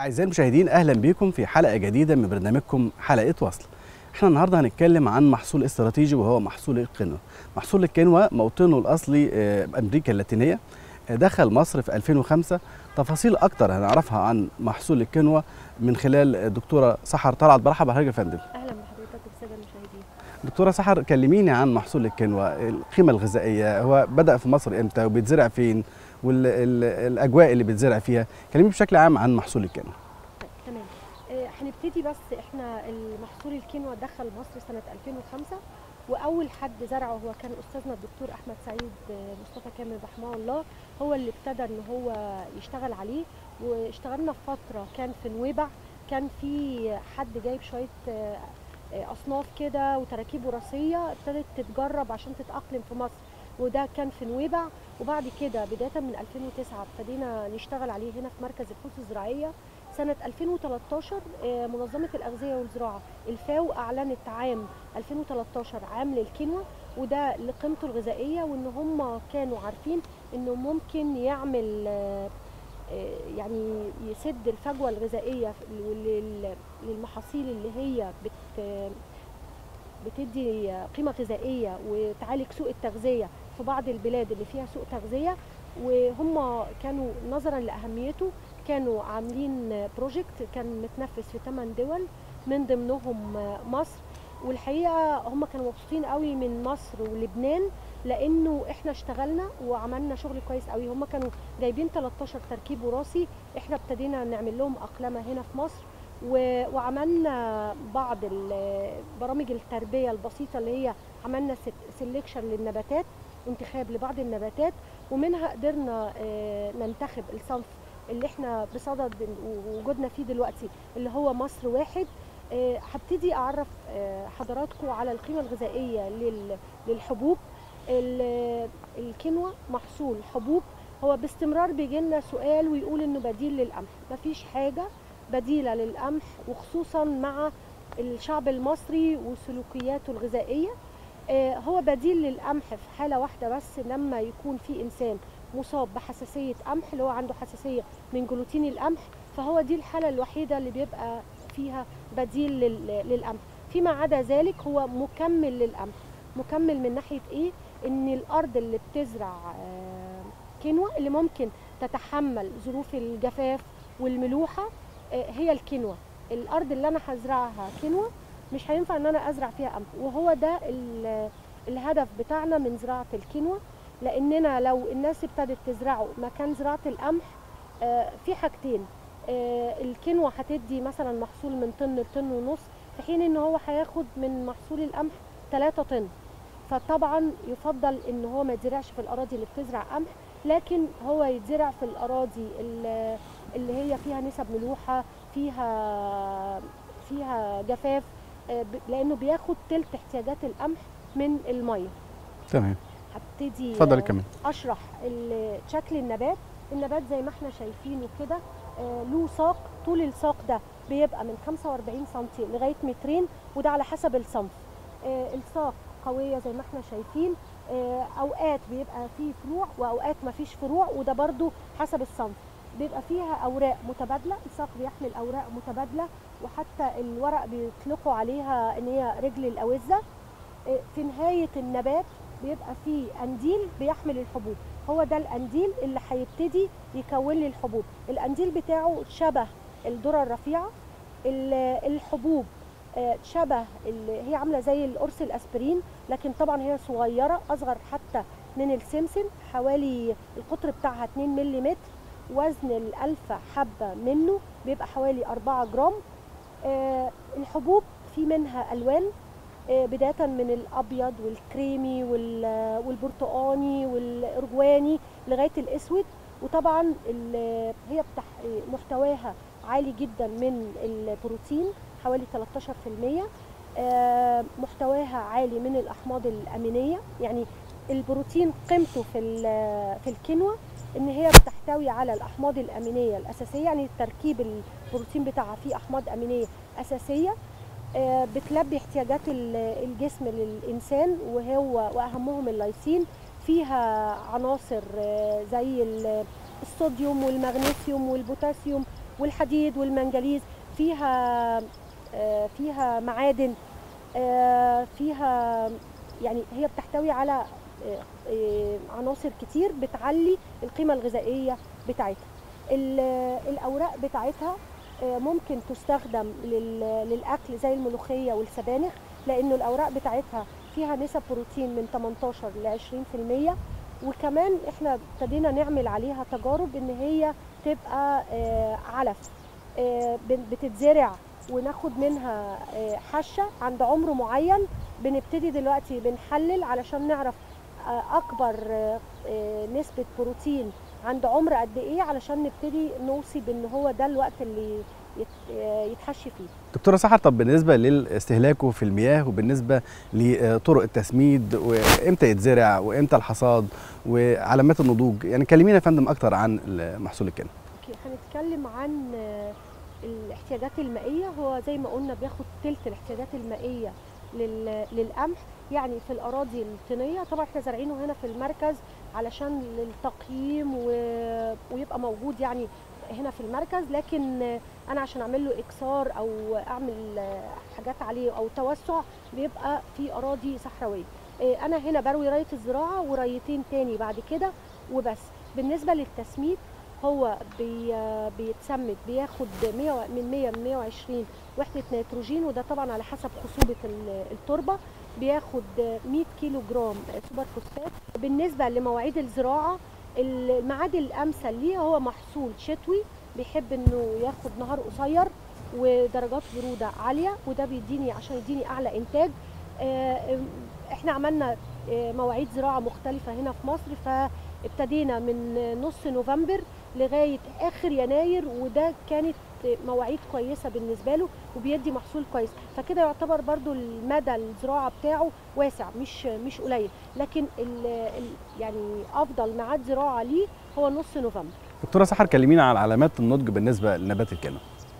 أعزائي المشاهدين أهلا بكم في حلقة جديدة من برنامجكم حلقة وصل احنا النهارده هنتكلم عن محصول استراتيجي وهو محصول القنوة محصول القنوة موطنه الأصلي آه، أمريكا اللاتينية آه، دخل مصر في 2005 تفاصيل أكتر هنعرفها عن محصول القنوة من خلال الدكتورة سحر طلعت برحب بحضرتك يا فندم اهلا بحضرتك والساده المشاهدين دكتورة سحر كلميني عن محصول الكنوة القيمة الغذائية هو بدأ في مصر امتى وبيتزرع فين والأجواء اللي بيتزرع فيها كلميني بشكل عام عن محصول الكنوة طيب تمام آه، هنبتدي بس احنا المحصول الكينوا دخل مصر سنه 2005 واول حد زرعه هو كان استاذنا الدكتور احمد سعيد آه، مصطفى كامل رحمه الله هو اللي ابتدى ان هو يشتغل عليه واشتغلنا في فتره كان في نويبع كان في حد جايب شويه آه، آه، اصناف كده وتراكيب وراثيه ابتدت تتجرب عشان تتاقلم في مصر وده كان في نويبع وبعد كده بدايه من 2009 ابتدينا نشتغل عليه هنا في مركز البحوث الزراعيه سنة 2013 آه، منظمة الأغذية والزراعة الفاو أعلنت عام 2013 عام للكينوا وده لقيمته الغذائية وإن هم كانوا عارفين إنه ممكن يعمل آه، آه، يعني يسد الفجوة الغذائية لل- للمحاصيل اللي هي بت بتدي قيمة غذائية وتعالج سوء التغذية في بعض البلاد اللي فيها سوء تغذية وهم كانوا نظرا لأهميته كانوا عاملين بروجكت كان متنفذ في 8 دول من ضمنهم مصر والحقيقه هم كانوا مبسوطين قوي من مصر ولبنان لانه احنا اشتغلنا وعملنا شغل كويس قوي هم كانوا جايبين 13 تركيب وراثي احنا ابتدينا نعمل لهم اقلمه هنا في مصر و- وعملنا بعض ال- برامج التربيه البسيطه اللي هي عملنا سيلكشن للنباتات انتخاب لبعض النباتات ومنها قدرنا آه، ننتخب الصنف اللي احنا بصدد وجودنا فيه دلوقتي اللي هو مصر واحد آه، هبتدي اعرف آه، حضراتكم على القيمه الغذائيه لل- للحبوب ال- الكينوا محصول حبوب هو باستمرار بيجي لنا سؤال ويقول انه بديل للقمح مفيش حاجه بديله للقمح وخصوصا مع الشعب المصري وسلوكياته الغذائيه آه، هو بديل للقمح في حاله واحده بس لما يكون في انسان مصاب بحساسيه قمح اللي هو عنده حساسيه من جلوتين القمح فهو دي الحاله الوحيده اللي بيبقى فيها بديل لل- للقمح فيما عدا ذلك هو مكمل للقمح مكمل من ناحيه ايه ان الارض اللي بتزرع آه، كينوا اللي ممكن تتحمل ظروف الجفاف والملوحه آه، هي الكينوا الارض اللي انا هزرعها كينوا مش هينفع ان انا ازرع فيها قمح وهو ده ال- الهدف بتاعنا من زراعه الكينوا لاننا لو الناس ابتدت تزرعه مكان زراعه القمح آه، في حاجتين آه، الكينوا هتدي مثلا محصول من طن لطن ونص في حين ان هو هياخد من محصول القمح 3 طن فطبعا يفضل ان هو ما يتزرعش في الاراضي اللي بتزرع قمح لكن هو يتزرع في الاراضي اللي اللي هي فيها نسب ملوحه فيها فيها جفاف آه، ب- لانه بياخد تلت احتياجات القمح من الميه تمام هبتدي اتفضلي آه، كمان اشرح ال- شكل النبات النبات زي ما احنا شايفينه كده آه، له ساق طول الساق ده بيبقى من 45 سم لغايه مترين وده على حسب الصنف آه، الساق قويه زي ما احنا شايفين آه، اوقات بيبقى فيه فروع واوقات ما فيش فروع وده برضو حسب الصنف بيبقى فيها اوراق متبادله الساق بيحمل اوراق متبادله وحتى الورق بيطلقوا عليها ان هي رجل الاوزه آه، في نهايه النبات بيبقى فيه قنديل بيحمل الحبوب هو ده القنديل اللي هيبتدي يكون لي الحبوب القنديل بتاعه شبه الذره الرفيعه ال- الحبوب آه، شبه ال- هي عامله زي القرص الاسبرين لكن طبعا هي صغيره اصغر حتى من السمسم حوالي القطر بتاعها 2 ملم وزن الألف حبة منه بيبقى حوالي 4 جرام آه، الحبوب في منها ألوان آه، بداية من الأبيض والكريمي وال- والبرتقاني والأرجواني لغاية الأسود وطبعا ال- هي بتح- محتواها عالي جدا من البروتين حوالي 13% آه، محتواها عالي من الأحماض الأمينية يعني البروتين قيمته في ال- في الكينوا ان هي بتحتوي على الاحماض الامينيه الاساسيه يعني تركيب البروتين بتاعها فيه احماد امينيه اساسيه آه، بتلبي احتياجات ال- الجسم للانسان وهو واهمهم اللايسين فيها عناصر آه، زي ال- الصوديوم والمغنيسيوم والبوتاسيوم والحديد والمنجليز فيها آه، فيها معادن آه، فيها يعني هي بتحتوي على آه، آه، عناصر كتير بتعلي القيمه الغذائيه بتاعتها ال- الاوراق بتاعتها آه، ممكن تستخدم لل- للاكل زي الملوخيه والسبانخ لانه الاوراق بتاعتها فيها نسب بروتين من 18 ل 20% وكمان احنا ابتدينا نعمل عليها تجارب ان هي تبقى آه، علف آه، بن- بتتزرع وناخد منها آه، حشه عند عمر معين بنبتدي دلوقتي بنحلل علشان نعرف آه، اكبر آه، آه، نسبه بروتين عند عمر قد ايه علشان نبتدي نوصي بان هو ده الوقت اللي يت- آه، يتحشي فيه دكتوره سحر طب بالنسبه لاستهلاكه في المياه وبالنسبه لطرق التسميد وامتى يتزرع وامتى الحصاد وعلامات النضوج يعني كلمينا يا فندم اكتر عن محصول الكلى اوكي هنتكلم عن آه، الاحتياجات المائيه هو زي ما قلنا بياخد تلت الاحتياجات المائيه لل- للقمح يعني في الاراضي الطينيه طبعا احنا زارعينه هنا في المركز علشان للتقييم و... ويبقى موجود يعني هنا في المركز لكن آه، انا عشان اعمل له اكسار او اعمل آه، حاجات عليه او توسع بيبقى في اراضي صحراويه آه، انا هنا بروي رايه الزراعه وريتين تاني بعد كده وبس بالنسبه للتسميد هو بي بيتسمد بياخد 100 و- من 100 ل 120 وحده نيتروجين وده طبعا على حسب خصوبه ال- التربه بياخد 100 كيلو جرام سوبر فوسفات بالنسبه لمواعيد الزراعه الميعاد الامثل ليه هو محصول شتوي بيحب انه ياخد نهار قصير ودرجات بروده عاليه وده بيديني عشان يديني اعلى انتاج آه، احنا عملنا آه، مواعيد زراعه مختلفه هنا في مصر فابتدينا من نص نوفمبر لغايه اخر يناير وده كانت مواعيد كويسه بالنسبه له وبيدي محصول كويس فكده يعتبر برضو المدى الزراعه بتاعه واسع مش مش قليل لكن ال ال يعني افضل ميعاد زراعه ليه هو نص نوفمبر دكتوره سحر كلمينا عن علامات النضج بالنسبه لنبات الكلى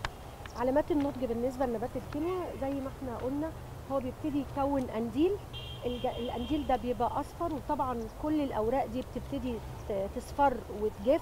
علامات النضج بالنسبه لنبات الكينوا زي ما احنا قلنا هو بيبتدي يكون قنديل الج- القنديل ده بيبقى اصفر وطبعا كل الاوراق دي بتبتدي ت- تصفر وتجف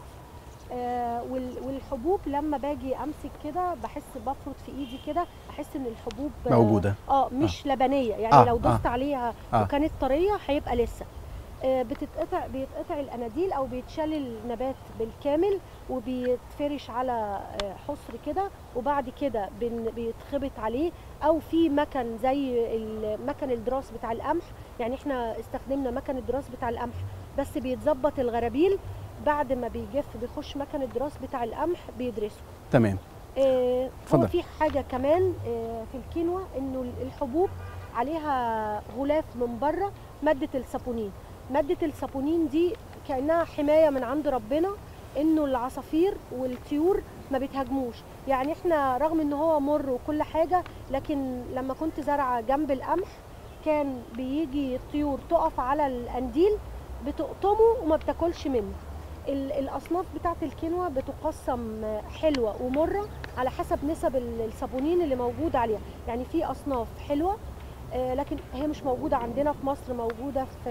آه وال- والحبوب لما باجي امسك كده بحس بفرط في ايدي كده احس ان الحبوب آه، موجوده اه مش لبنيه يعني آه، لو آه. دوست عليها آه. وكانت طريه هيبقى لسه آه، بتتقطع بيتقطع الاناديل او بيتشال النبات بالكامل وبيتفرش على آه، حصر كده وبعد كده بن- بيتخبط عليه او في مكن زي ال- مكن الدراس بتاع القمح يعني احنا استخدمنا مكن الدراس بتاع القمح بس بيتظبط الغرابيل بعد ما بيجف بيخش مكن الدراس بتاع القمح بيدرسه تمام آه، هو اتفضل. في حاجه كمان آه، في الكينوا انه الحبوب عليها غلاف من بره ماده السابونين ماده السابونين دي كانها حمايه من عند ربنا انه العصافير والطيور ما بتهاجموش يعني احنا رغم ان هو مر وكل حاجه لكن لما كنت زارعه جنب القمح كان بيجي الطيور تقف على القنديل بتقطمه وما بتاكلش منه ال- الاصناف بتاعه الكينوا بتقسم حلوه ومره على حسب نسب ال- الصابونين اللي موجود عليها يعني في اصناف حلوه آه، لكن هي مش موجوده عندنا في مصر موجوده في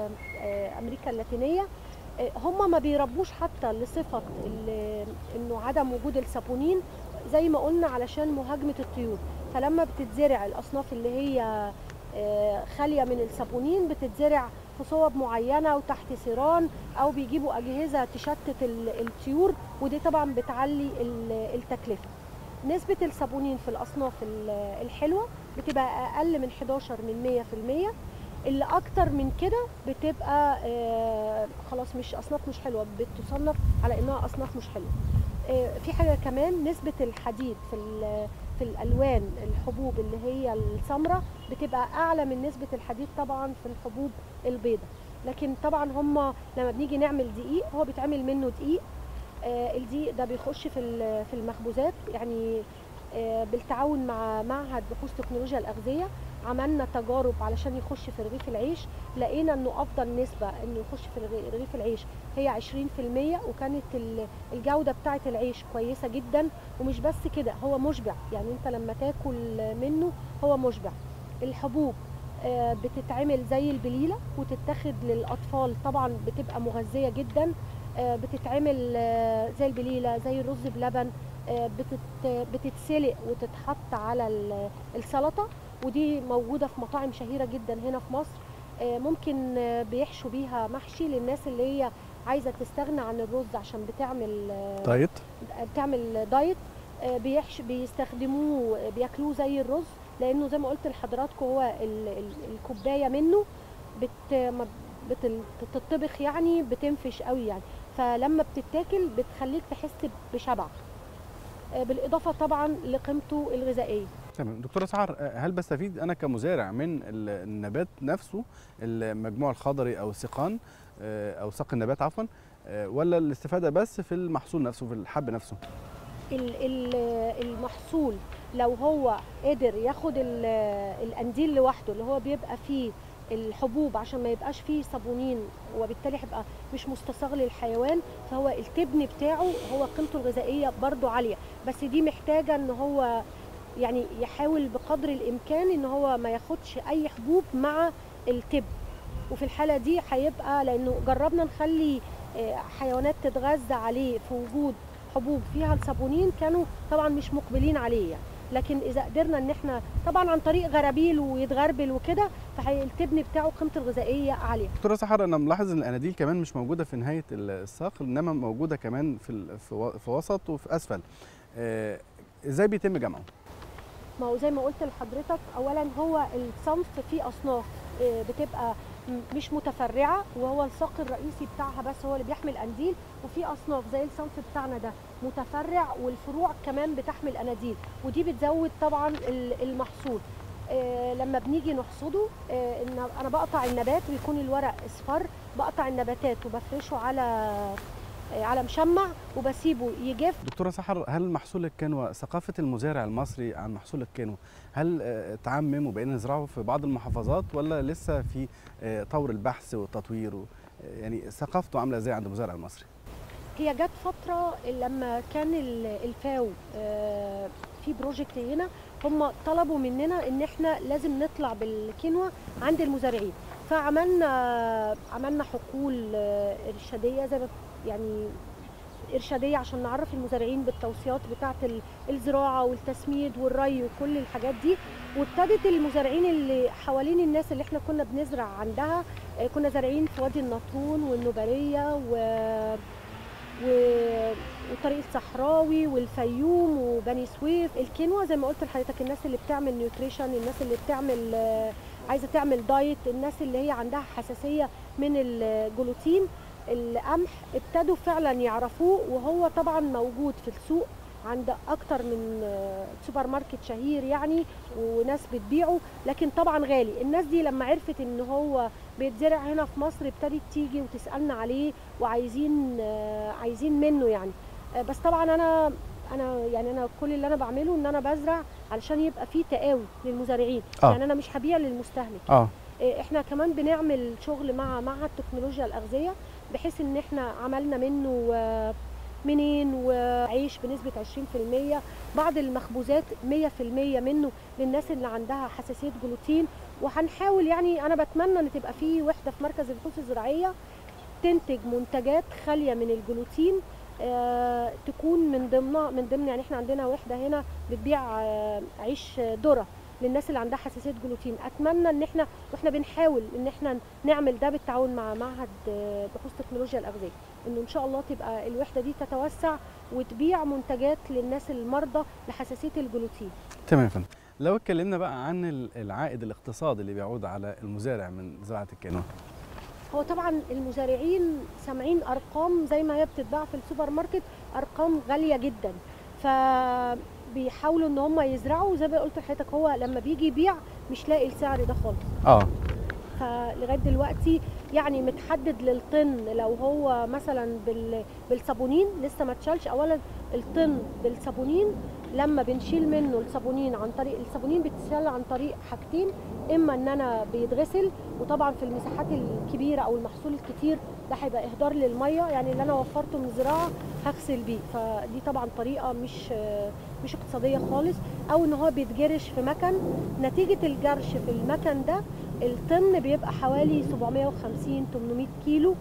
آه، امريكا اللاتينيه آه، هم ما بيربوش حتى لصفه ال- انه عدم وجود الصابونين زي ما قلنا علشان مهاجمه الطيور فلما بتتزرع الاصناف اللي هي آه، خاليه من الصابونين بتتزرع في صوب معينه وتحت سيران او بيجيبوا اجهزه تشتت ال- الطيور ودي طبعا بتعلي ال- التكلفه نسبة الصابونين في الأصناف ال- الحلوة بتبقى أقل من 11 من 100 في المية اللي أكتر من كده بتبقى آه، خلاص مش أصناف مش حلوة بتصنف على إنها أصناف مش حلوة آه، في حاجة كمان نسبة الحديد في ال- في الألوان الحبوب اللي هي السمراء بتبقى أعلى من نسبة الحديد طبعا في الحبوب البيضاء لكن طبعا هم لما بنيجي نعمل دقيق هو بيتعمل منه دقيق آه، الدقيق ده بيخش في ال- في المخبوزات يعني آه، بالتعاون مع معهد بحوث تكنولوجيا الأغذية عملنا تجارب علشان يخش في رغيف العيش لقينا انه افضل نسبة انه يخش في رغي- رغيف العيش هي 20% وكانت ال- الجودة بتاعة العيش كويسة جدا ومش بس كده هو مشبع يعني انت لما تاكل منه هو مشبع الحبوب آه، بتتعمل زي البليلة وتتاخد للأطفال طبعا بتبقى مغذية جدا آه، بتتعمل آه، زي البليلة زي الرز بلبن آه، بتت بتتسلق وتتحط على ال- السلطه ودي موجوده في مطاعم شهيره جدا هنا في مصر آه، ممكن آه، بيحشوا بيها محشي للناس اللي هي عايزه تستغنى عن الرز عشان بتعمل آه، دايت بتعمل دايت آه، بيحش بيستخدموه آه، بياكلوه زي الرز لانه زي ما قلت لحضراتكم هو ال- ال- الكوبايه منه بت ما بت- بتطبخ يعني بتنفش قوي يعني فلما بتتاكل بتخليك تحس بشبع آه، بالاضافه طبعا لقيمته الغذائيه تمام دكتوره سحر آه، هل بستفيد انا كمزارع من ال- النبات نفسه المجموع الخضري او السقان آه، او ساق النبات عفوا آه، ولا الاستفاده بس في المحصول نفسه في الحب نفسه ال- ال- المحصول لو هو قدر ياخد ال- القنديل لوحده اللي هو بيبقى فيه الحبوب عشان ما يبقاش فيه صابونين وبالتالي هيبقى مش مستساغ للحيوان فهو التبن بتاعه هو قيمته الغذائيه برضو عاليه بس دي محتاجه ان هو يعني يحاول بقدر الامكان ان هو ما ياخدش اي حبوب مع التبن وفي الحاله دي هيبقى لانه جربنا نخلي آه، حيوانات تتغذى عليه في وجود حبوب فيها الصابونين كانوا طبعا مش مقبلين عليه يعني لكن اذا قدرنا ان احنا طبعا عن طريق غرابيل ويتغربل وكده فالتبن بتاعه قيمته الغذائيه عاليه دكتوره سحر انا ملاحظ ان الاناديل كمان مش موجوده في نهايه الساق انما موجوده كمان في ال- في و- في وسط وفي اسفل آه، ازاي بيتم جمعه ما هو زي ما قلت لحضرتك اولا هو الصنف فيه اصناف آه، بتبقى م- مش متفرعه وهو الساق الرئيسي بتاعها بس هو اللي بيحمل قنديل وفي اصناف زي الصنف بتاعنا ده متفرع والفروع كمان بتحمل اناديل ودي بتزود طبعا ال- المحصول آه، لما بنيجي نحصده آه، إن انا بقطع النبات ويكون الورق اصفر بقطع النباتات وبفرشه على آه، على مشمع وبسيبه يجف دكتوره سحر هل محصول الكنوة ثقافه المزارع المصري عن محصول الكنوة هل آه، تعمم وبقينا نزرعه في بعض المحافظات ولا لسه في آه، طور البحث والتطوير و- آه، يعني ثقافته عامله ازاي عند المزارع المصري هي جت فترة لما كان ال- الفاو آه، في بروجكت هنا هم طلبوا مننا ان احنا لازم نطلع بالكينوا عند المزارعين فعملنا عملنا حقول آه، ارشاديه زي ما يعني ارشاديه عشان نعرف المزارعين بالتوصيات بتاعه ال- الزراعه والتسميد والري وكل الحاجات دي وابتدت المزارعين اللي حوالين الناس اللي احنا كنا بنزرع عندها آه، كنا زارعين في وادي النطرون والنوباريه و و- والطريق الصحراوي والفيوم وبني سويف الكينوا زي ما قلت لحضرتك الناس اللي بتعمل نيوتريشن الناس اللي بتعمل آه، عايزه تعمل دايت الناس اللي هي عندها حساسيه من الجلوتين القمح ابتدوا فعلا يعرفوه وهو طبعا موجود في السوق عند اكتر من آه، سوبر ماركت شهير يعني وناس بتبيعه لكن طبعا غالي الناس دي لما عرفت ان هو بيتزرع هنا في مصر ابتدت تيجي وتسالنا عليه وعايزين آه، عايزين منه يعني آه، بس طبعا انا انا يعني انا كل اللي انا بعمله ان انا بزرع علشان يبقى فيه تقاوي للمزارعين آه. يعني انا مش هبيع للمستهلك اه إيه، احنا كمان بنعمل شغل مع معهد تكنولوجيا الاغذيه بحيث ان احنا عملنا منه آه، منين وعيش بنسبه 20% بعض المخبوزات 100% منه للناس اللي عندها حساسيه جلوتين وهنحاول يعني انا بتمنى ان تبقى في وحده في مركز البحوث الزراعيه تنتج منتجات خاليه من الجلوتين آه، تكون من ضمنها من ضمن يعني احنا عندنا وحده هنا بتبيع آه، عيش ذره للناس اللي عندها حساسيه جلوتين اتمنى ان احنا واحنا بنحاول ان احنا نعمل ده بالتعاون مع معهد آه، بحوث تكنولوجيا الاغذيه انه ان شاء الله تبقى الوحده دي تتوسع وتبيع منتجات للناس المرضى لحساسيه الجلوتين تمام يا فندم لو اتكلمنا بقى عن ال- العائد الاقتصادي اللي بيعود على المزارع من زراعه الكنوة هو طبعا المزارعين سامعين ارقام زي ما هي بتتباع في السوبر ماركت ارقام غاليه جدا فبيحاولوا ان هم يزرعوا زي ما قلت لحضرتك هو لما بيجي يبيع مش لاقي السعر ده خالص اه فلغايه دلوقتي يعني متحدد للطن لو هو مثلا بال- بالصابونين لسه ما اتشالش اولا الطن بالصابونين لما بنشيل منه الصابونين عن طريق الصابونين بتتشال عن طريق حاجتين اما ان انا بيتغسل وطبعا في المساحات الكبيره او المحصول الكتير ده هيبقى اهدار للميه يعني اللي انا وفرته من الزراعه هغسل بيه فدي طبعا طريقه مش مش اقتصاديه خالص او ان هو بيتجرش في مكن نتيجه الجرش في المكن ده الطن بيبقى حوالي 750 800 كيلو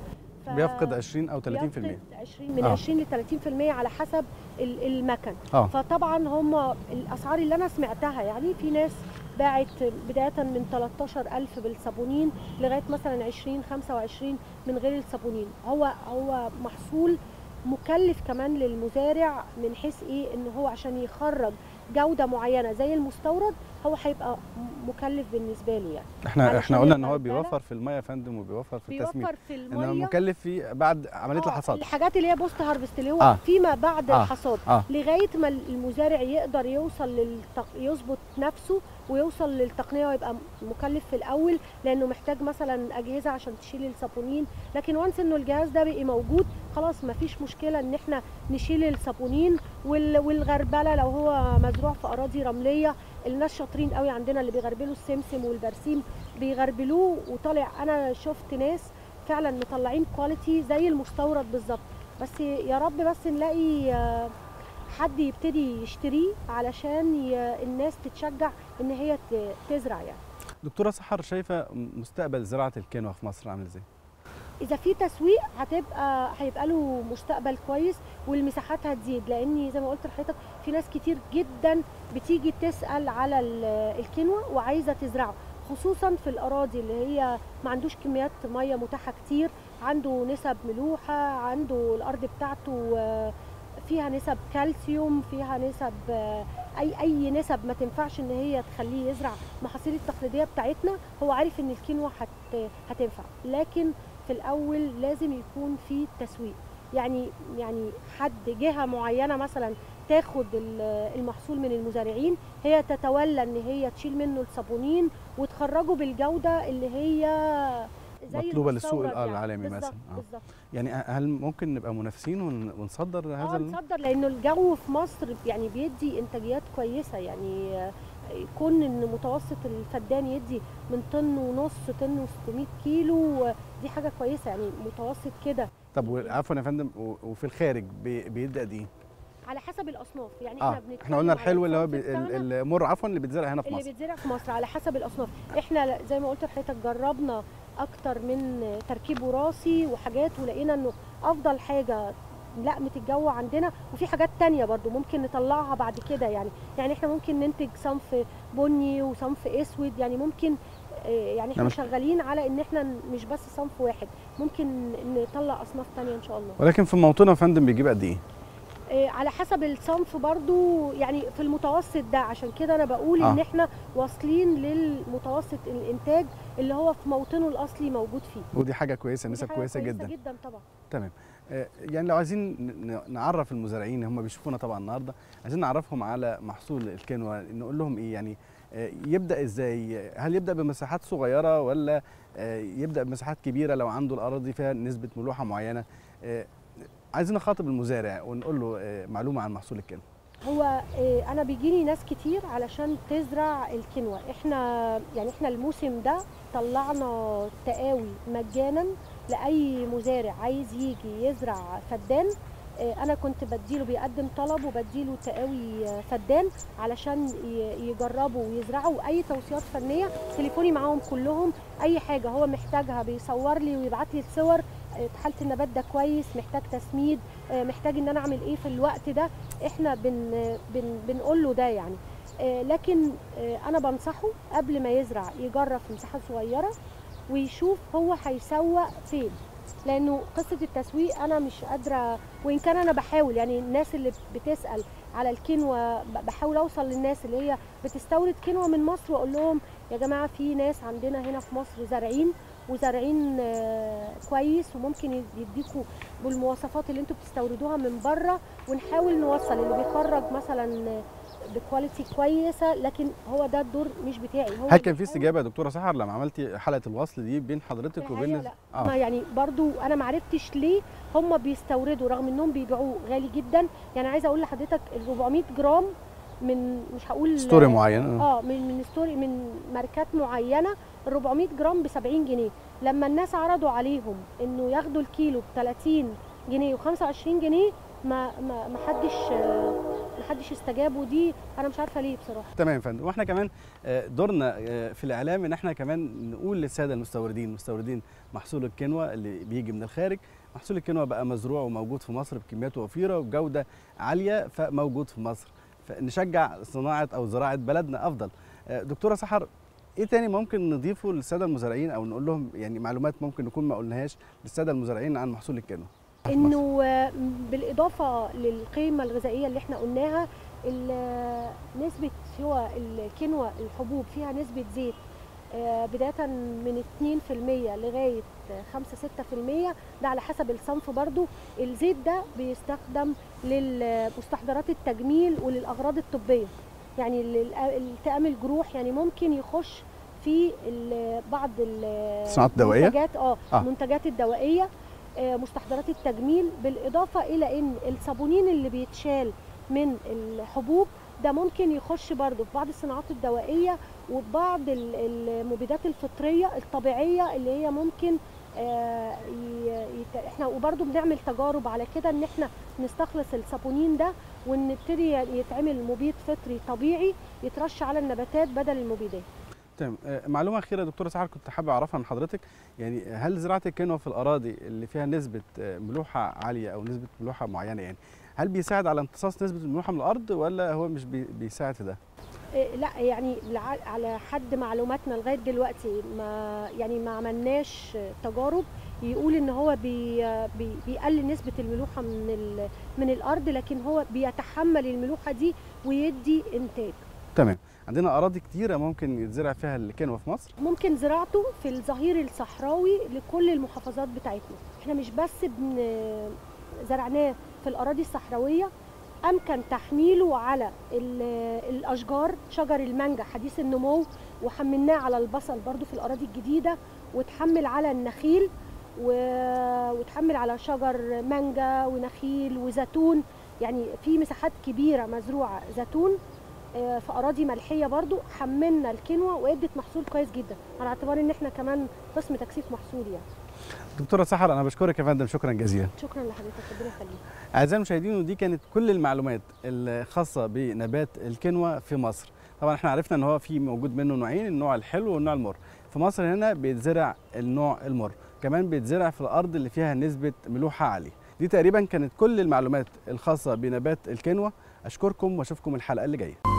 ف- بيفقد 20 او 30% بيفقد 20 من آه. 20 ل 30% على حسب ال- المكن اه فطبعا هم الاسعار اللي انا سمعتها يعني في ناس باعت بدايه من 13000 بالصابونين لغايه مثلا 20 25 من غير الصابونين هو هو محصول مكلف كمان للمزارع من حيث ايه ان هو عشان يخرج جوده معينه زي المستورد هو هيبقى م- مكلف بالنسبه له يعني احنا علشان احنا قلنا ان هو الغلبلة بيوفر في الميه يا فندم وبيوفر في التسميد بيوفر في انما الميه مكلف في بعد عمليه آه، الحصاد الحاجات اللي هي بوست هارفست اللي هو آه. فيما بعد آه. الحصاد اه لغايه ما المزارع يقدر يوصل للتق... يظبط نفسه ويوصل للتقنيه ويبقى مكلف في الاول لانه محتاج مثلا اجهزه عشان تشيل الصابونين لكن وانس انه الجهاز ده بقي موجود خلاص ما فيش مشكله ان احنا نشيل الصابونين وال... والغربله لو هو مزروع في اراضي رمليه الناس شاطرين قوي عندنا اللي بيغربلوا السمسم والبرسيم بيغربلوه وطالع انا شفت ناس فعلا مطلعين كواليتي زي المستورد بالظبط بس يا رب بس نلاقي آه، حد يبتدي يشتريه علشان ي- الناس تتشجع ان هي ت- تزرع يعني دكتوره سحر شايفه مستقبل زراعه الكينوا في مصر عامل ازاي اذا في تسويق هتبقى هيبقى له مستقبل كويس والمساحات هتزيد لاني زي ما قلت لحضرتك في ناس كتير جدا بتيجي تسال على ال- الكينوا وعايزه تزرعه خصوصا في الاراضي اللي هي ما عندوش كميات ميه متاحه كتير عنده نسب ملوحه عنده الارض بتاعته آه، فيها نسب كالسيوم فيها نسب آه، اي اي نسب ما تنفعش ان هي تخليه يزرع محاصيل التقليديه بتاعتنا هو عارف ان الكينوا هت هتنفع لكن في الاول لازم يكون في تسويق يعني يعني حد جهه معينه مثلا تاخد ال- المحصول من المزارعين هي تتولى ان هي تشيل منه الصابونين وتخرجه بالجوده اللي هي زي مطلوبة للسوق المستورد العالمي بالظبط، مثلا. آه. بالظبط يعني هل ممكن نبقى منافسين ون- ونصدر اه هذا ال- نصدر لانه الجو في مصر يعني بيدي انتاجيات كويسه يعني آه، يكون ان متوسط الفدان يدي من طن ونص طن و600 كيلو آه، دي حاجه كويسه يعني متوسط كده طب و- عفوا يا فندم و- وفي الخارج بي- بيدي قد ايه؟ على حسب الاصناف يعني اه احنا بنتكلم احنا قلنا على الحلو اللي هو الصنف بي- بتاعنا ال- المر عفوا اللي بيتزرع هنا في اللي مصر بيتزرع في مصر على حسب الاصناف احنا ل- زي ما قلت لحضرتك جربنا اكتر من تركيب وراثي وحاجات ولقينا انه افضل حاجه لقمه الجو عندنا وفي حاجات تانية برضو ممكن نطلعها بعد كده يعني يعني احنا ممكن ننتج صنف بني وصنف اسود يعني ممكن آه، يعني احنا نعم. شغالين على ان احنا مش بس صنف واحد ممكن نطلع اصناف تانية ان شاء الله ولكن في موطننا يا فندم بيجيب قد ايه؟ آه، على حسب الصنف برضو يعني في المتوسط ده عشان كده انا بقول آه. ان احنا واصلين للمتوسط الانتاج اللي هو في موطنه الاصلي موجود فيه ودي حاجه كويسه ودي نسب حاجة كويسه جدا جدا طبعا تمام آه، يعني لو عايزين ن- ن- نعرف المزارعين هم بيشوفونا طبعا النهارده عايزين نعرفهم على محصول الكينوا نقول لهم ايه يعني آه، يبدا ازاي هل يبدا بمساحات صغيره ولا آه، يبدا بمساحات كبيره لو عنده الاراضي فيها نسبه ملوحه معينه آه، عايزين نخاطب المزارع ونقول له آه، معلومه عن محصول الكينوا هو آه، انا بيجيني ناس كتير علشان تزرع الكينوا احنا يعني احنا الموسم ده طلعنا تقاوي مجانا لاي مزارع عايز يجي يزرع فدان آه، انا كنت بديله بيقدم طلب وبديله تقاوي آه، فدان علشان ي- يجربوا ويزرعوا اي توصيات فنيه تليفوني معاهم كلهم اي حاجه هو محتاجها بيصور لي ويبعت لي الصور آه، حاله النبات ده كويس محتاج تسميد آه، محتاج ان انا اعمل ايه في الوقت ده احنا بن بن بنقول له ده يعني آه، لكن آه، انا بنصحه قبل ما يزرع يجرب في مساحه صغيره ويشوف هو هيسوق فين لانه قصه التسويق انا مش قادره وان كان انا بحاول يعني الناس اللي بتسال على الكينوا ب- بحاول اوصل للناس اللي هي بتستورد كينوا من مصر واقول لهم يا جماعه في ناس عندنا هنا في مصر زارعين وزارعين آه، كويس وممكن يديكوا بالمواصفات اللي انتوا بتستوردوها من بره ونحاول نوصل اللي بيخرج مثلا بكواليتي كويسه لكن هو ده الدور مش بتاعي هو هل كان في بيحاول- استجابه يا دكتوره سحر لما عملتي حلقه الوصل دي بين حضرتك الحقيقة وبين لا. اه ما يعني برضو انا ما عرفتش ليه هم بيستوردوا رغم انهم بيبيعوه غالي جدا يعني عايزه اقول لحضرتك ال 400 جرام من مش هقول ستوري معين آه. اه من من ستوري من ماركات معينه ال 400 جرام ب 70 جنيه لما الناس عرضوا عليهم انه ياخدوا الكيلو ب 30 جنيه و25 جنيه ما ما ما حدش آه، ما حدش استجاب ودي انا مش عارفه ليه بصراحه تمام يا فندم واحنا كمان آه، دورنا آه، في الاعلام ان احنا كمان نقول للساده المستوردين مستوردين محصول الكنوة اللي بيجي من الخارج محصول الكينوا بقى مزروع وموجود في مصر بكميات وفيره وبجوده عاليه فموجود في مصر فنشجع صناعه او زراعه بلدنا افضل آه، دكتوره سحر ايه تاني ممكن نضيفه للساده المزارعين او نقول لهم يعني معلومات ممكن نكون ما قلناهاش للساده المزارعين عن محصول الكينوا انه آه، بالاضافه للقيمه الغذائيه اللي احنا قلناها ال- نسبه هو الكينوا الحبوب فيها نسبه زيت آه، بدايه من 2% لغايه 5 6% ده على حسب الصنف برضو الزيت ده بيستخدم للمستحضرات التجميل وللاغراض الطبيه يعني لل- التئام الجروح يعني ممكن يخش في ال- بعض ال- الصناعات الدوائية؟ المنتجات اه آه. المنتجات الدوائيه آه، مستحضرات التجميل بالاضافه الى ان الصابونين اللي بيتشال من الحبوب ده ممكن يخش برضه في بعض الصناعات الدوائيه وبعض ال- المبيدات الفطريه الطبيعيه اللي هي ممكن آه، ي- يت- احنا وبرضه بنعمل تجارب على كده ان احنا نستخلص الصابونين ده ونبتدي يتعمل مبيد فطري طبيعي يترش على النباتات بدل المبيدات تمام آه، معلومه اخيره دكتوره سحر كنت حابب اعرفها من حضرتك يعني هل زراعه الكينوا في الاراضي اللي فيها نسبه آه، ملوحه عاليه او نسبه ملوحه معينه يعني هل بيساعد على امتصاص نسبه الملوحه من الارض ولا هو مش بي- بيساعد في ده إيه، لا يعني لع- على حد معلوماتنا لغايه دلوقتي ما يعني ما عملناش تجارب يقول ان هو بي بي بيقلل نسبه الملوحه من ال من الارض لكن هو بيتحمل الملوحه دي ويدي انتاج تمام عندنا اراضي كتيره ممكن يتزرع فيها الكينوا في مصر ممكن زراعته في الظهير الصحراوي لكل المحافظات بتاعتنا احنا مش بس بن زرعناه في الاراضي الصحراويه امكن تحميله على ال- الاشجار شجر المانجا حديث النمو وحملناه على البصل برضو في الاراضي الجديده وتحمل على النخيل و- وتحمل على شجر مانجا ونخيل وزيتون يعني في مساحات كبيره مزروعه زيتون آه، في اراضي ملحيه برضو حملنا الكينوا وادت محصول كويس جدا على اعتبار ان احنا كمان قسم تكثيف محصول يعني دكتوره سحر انا بشكرك يا فندم شكرا جزيلا شكرا لحضرتك ربنا يخليك اعزائي المشاهدين ودي كانت كل المعلومات الخاصه بنبات الكينوا في مصر طبعا احنا عرفنا ان هو في موجود منه نوعين النوع الحلو والنوع المر في مصر هنا بيتزرع النوع المر كمان بيتزرع في الارض اللي فيها نسبه ملوحه عاليه دي تقريبا كانت كل المعلومات الخاصه بنبات الكينوا اشكركم واشوفكم الحلقه اللي جايه